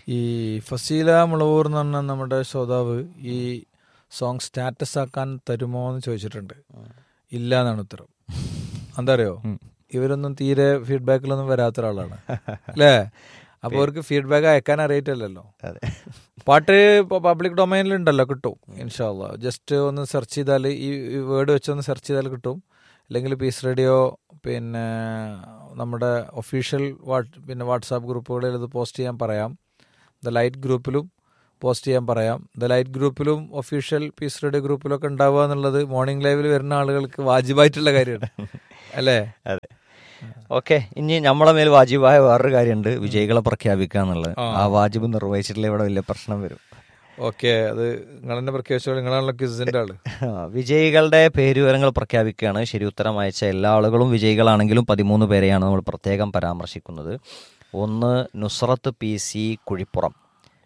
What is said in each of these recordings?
ഈ ഫസീല മുളവൂർ എന്ന് പറഞ്ഞ നമ്മുടെ ശ്രോതാവ് ഈ സോങ് സ്റ്റാറ്റസ് ആക്കാൻ തരുമോ എന്ന് ചോദിച്ചിട്ടുണ്ട് ഇല്ല എന്നാണ് ഉത്തരം എന്താ അറിയോ ഇവരൊന്നും തീരെ ഫീഡ്ബാക്കിലൊന്നും വരാത്ത ഒരാളാണ് അല്ലേ അപ്പോൾ അവർക്ക് ഫീഡ്ബാക്ക് അയക്കാൻ അറിയിട്ടില്ലല്ലോ അതെ പാട്ട് ഇപ്പോൾ പബ്ലിക് ഡൊമൈനിൽ ഉണ്ടല്ലോ കിട്ടും ഇൻഷാല്ല ജസ്റ്റ് ഒന്ന് സെർച്ച് ചെയ്താൽ ഈ വേർഡ് വെച്ചൊന്ന് സെർച്ച് ചെയ്താൽ കിട്ടും അല്ലെങ്കിൽ പീസ് റേഡിയോ പിന്നെ നമ്മുടെ ഒഫീഷ്യൽ വാട്ട് പിന്നെ വാട്സാപ്പ് ഗ്രൂപ്പുകളിൽ ഇത് പോസ്റ്റ് ചെയ്യാൻ പറയാം ദ ലൈറ്റ് ഗ്രൂപ്പിലും പോസ്റ്റ് ചെയ്യാൻ പറയാം ദ ലൈറ്റ് ഗ്രൂപ്പിലും ഒഫീഷ്യൽ പീസ് റേഡിയോ ഗ്രൂപ്പിലൊക്കെ ഉണ്ടാവുക എന്നുള്ളത് മോർണിംഗ് ലൈവിൽ വരുന്ന ആളുകൾക്ക് വാജിബായിട്ടുള്ള കാര്യമാണ് അല്ലേ അതെ ഓക്കെ ഇനി നമ്മളെ മേൽ വാജിബായ വേറൊരു കാര്യമുണ്ട് വിജയികളെ പ്രഖ്യാപിക്കുക എന്നുള്ളത് ആ. ആ വാജിബ് നിർവഹിച്ചിട്ടില്ല ഇവിടെ വലിയ പ്രശ്നം വരും ഓക്കെ അത് നിങ്ങൾ തന്നെ പ്രഖ്യാപിച്ചോളൂ നിങ്ങളാണല്ലോ ക്വിസിന്റെ ആള് ആ, വിജയികളുടെ പേരുവിവരങ്ങൾ പ്രഖ്യാപിക്കുകയാണ് ശരി ഉത്തരം അയച്ച എല്ലാ ആളുകളും വിജയികളാണെങ്കിലും പതിമൂന്ന് പേരെയാണ് നമ്മൾ പ്രത്യേകം പരാമർശിക്കുന്നത് ഒന്ന് നുസ്രത്ത് പി സി കുഴിപ്പുറം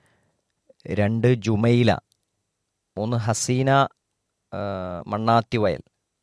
രണ്ട് ജുമൈല മൂന്ന് ഹസീന ആ, മണ്ണാത്തിവയൽ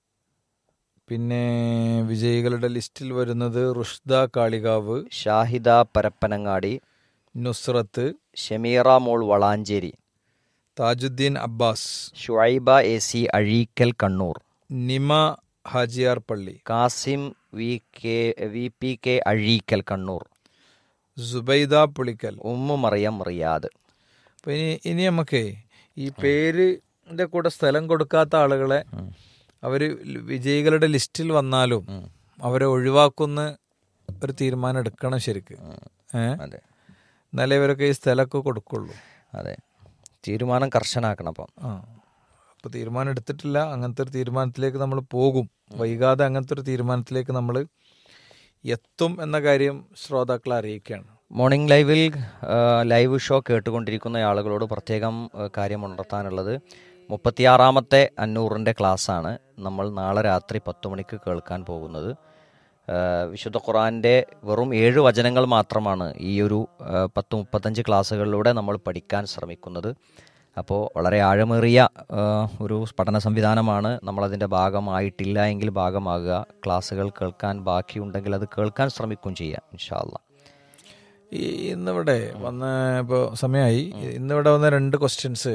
പിന്നെ വിജയികളുടെ ലിസ്റ്റിൽ വരുന്നത് റുഷ്ദ കാളികാവ് ഷാഹിദ പരപ്പനങ്ങാടി നുസ്രത്ത് ഷമീറ മോൾ Valanchery Thajudheen Abbas Shuaiba A C Azhikkal Kannur Nima Hajiyar Palli Kasim V K V P K Azhikkal Kannur Subaida Pulikkal Ummu Mariyam Riyadh അപ്പൊ ഇനി ഇനി നമുക്ക് ഈ പേരിന്റെ കൂടെ സ്ഥലം കൊടുക്കാത്ത ആളുകളെ അവര് വിജയികളുടെ ലിസ്റ്റിൽ വന്നാലും അവരെ ഒഴിവാക്കുന്ന ഒരു തീരുമാനം എടുക്കണം ശരിക്ക് ഏഹ് അതെ എന്നാലേ ഇവരൊക്കെ ഈ സ്ഥലമൊക്കെ കൊടുക്കുള്ളൂ അതെ തീരുമാനം കർശനാക്കണം അപ്പം ആ അപ്പോൾ തീരുമാനം എടുത്തിട്ടില്ല അങ്ങനത്തെ ഒരു തീരുമാനത്തിലേക്ക് നമ്മൾ പോകും വൈകാതെ അങ്ങനത്തെ ഒരു തീരുമാനത്തിലേക്ക് നമ്മൾ എത്തും എന്ന കാര്യം ശ്രോതാക്കളെ അറിയിക്കുകയാണ് മോർണിംഗ് ലൈവിൽ ആ, ലൈവ് ഷോ കേട്ടുകൊണ്ടിരിക്കുന്ന ആളുകളോട് പ്രത്യേകം ആ, കാര്യം ഉണർത്താനുള്ളത് മുപ്പത്തിയാറാമത്തെ അഞ്ഞൂറിൻ്റെ ക്ലാസ്സാണ് നമ്മൾ നാളെ രാത്രി പത്ത് മണിക്ക് കേൾക്കാൻ പോകുന്നത് ആ, വിശുദ്ധ ഖുറാൻ്റെ വെറും ഏഴ് വചനങ്ങൾ മാത്രമാണ് ഈ ഒരു ആ, പത്ത് മുപ്പത്തഞ്ച് ക്ലാസ്സുകളിലൂടെ നമ്മൾ പഠിക്കാൻ ശ്രമിക്കുന്നത് അപ്പോൾ വളരെ ആഴമേറിയ ആ, ഒരു പഠന സംവിധാനമാണ് നമ്മളതിൻ്റെ ഭാഗമായിട്ടില്ല എങ്കിൽ ഭാഗമാകുക ക്ലാസ്സുകൾ കേൾക്കാൻ ബാക്കിയുണ്ടെങ്കിൽ അത് കേൾക്കാൻ ശ്രമിക്കുകയും ചെയ്യാം ഇൻഷാല്ല ഈ ഇന്നിവിടെ വന്ന ഇപ്പോൾ സമയമായി ഇന്നിവിടെ വന്ന രണ്ട് ക്വസ്റ്റ്യൻസ്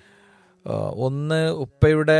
ഒന്ന് ഉപ്പയുടെ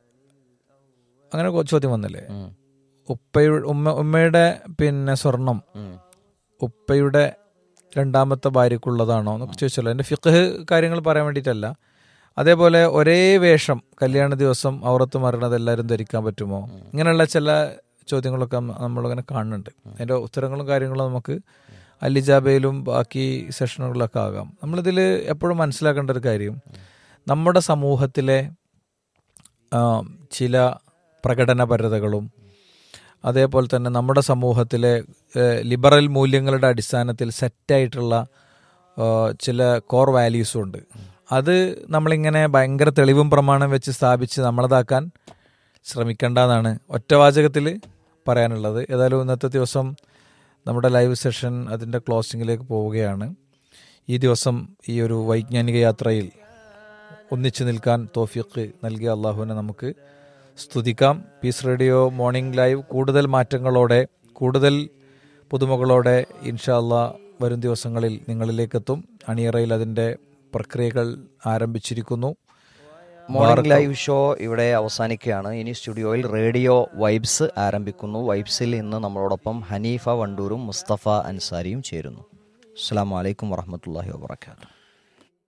അങ്ങനെ കൊ- ചോദ്യം വന്നില്ലേ ഉപ്പയുടെ ഉമ്മ ഉമ്മയുടെ പിന്നെ സ്വർണം ഉപ്പയുടെ രണ്ടാമത്തെ ഭാര്യക്കുള്ളതാണോ എന്നൊക്കെ ചോദിച്ചല്ലോ എൻ്റെ ഫിഖ് കാര്യങ്ങൾ പറയാൻ വേണ്ടിയിട്ടല്ല അതേപോലെ ഒരേ വേഷം കല്യാണ ദിവസം ഔറത്ത് മരണത് എല്ലാവരും ധരിക്കാൻ പറ്റുമോ ഇങ്ങനെയുള്ള ചില ചോദ്യങ്ങളൊക്കെ നമ്മ- നമ്മളിങ്ങനെ കാണുന്നുണ്ട് അതിൻ്റെ ഉത്തരങ്ങളും കാര്യങ്ങളും നമുക്ക് അല്ലിജാബയിലും ബാക്കി സെഷനുകളിലൊക്കെ ആകാം നമ്മളിതിൽ എപ്പോഴും മനസ്സിലാക്കേണ്ട ഒരു കാര്യം നമ്മുടെ സമൂഹത്തിലെ ആ, ചില പ്രകടനപരതകളും അതേപോലെ തന്നെ നമ്മുടെ സമൂഹത്തിലെ ഏഹ്, ലിബറൽ മൂല്യങ്ങളുടെ അടിസ്ഥാനത്തിൽ സെറ്റായിട്ടുള്ള ഏഹ്, ചില കോർ വാല്യൂസും ഉണ്ട് അത് നമ്മളിങ്ങനെ ഭയങ്കര തെളിവും പ്രമാണം വെച്ച് സ്ഥാപിച്ച് നമ്മളതാക്കാൻ ശ്രമിക്കേണ്ടതാണ് ഒറ്റവാചകത്തിൽ പറയാനുള്ളത് ഏതായാലും ഇന്നത്തെ ദിവസം നമ്മുടെ ലൈവ് സെഷൻ അതിൻ്റെ ക്ലോസിങ്ങിലേക്ക് പോവുകയാണ് ഈ ദിവസം ഈ ഒരു വൈജ്ഞാനിക യാത്രയിൽ ഒന്നിച്ചു നിൽക്കാൻ തോഫിക്ക് നൽകിയ അള്ളാഹുവിനെ നമുക്ക് സ്തുതിക്കാം പീസ് റേഡിയോ മോർണിംഗ് ലൈവ് കൂടുതൽ മാറ്റങ്ങളോടെ കൂടുതൽ പുതുമകളോടെ ഇൻഷാല്ല വരും ദിവസങ്ങളിൽ നിങ്ങളിലേക്കെത്തും അണിയറയിൽ അതിൻ്റെ പ്രക്രിയകൾ ആരംഭിച്ചിരിക്കുന്നു മോർണിംഗ് ലൈവ് ഷോ ഇവിടെ അവസാനിക്കുകയാണ് ഇനി സ്റ്റുഡിയോയിൽ റേഡിയോ വൈബ്സ് ആരംഭിക്കുന്നു വൈബ്സിൽ ഇന്ന് നമ്മളോടൊപ്പം ഹനീഫ വണ്ടൂരും മുസ്തഫ അൻസാരിയും ചേരുന്നു അസ്സാം വലൈക്കും വറഹമത്തല്ലാഹി വാബർക്കാത്തു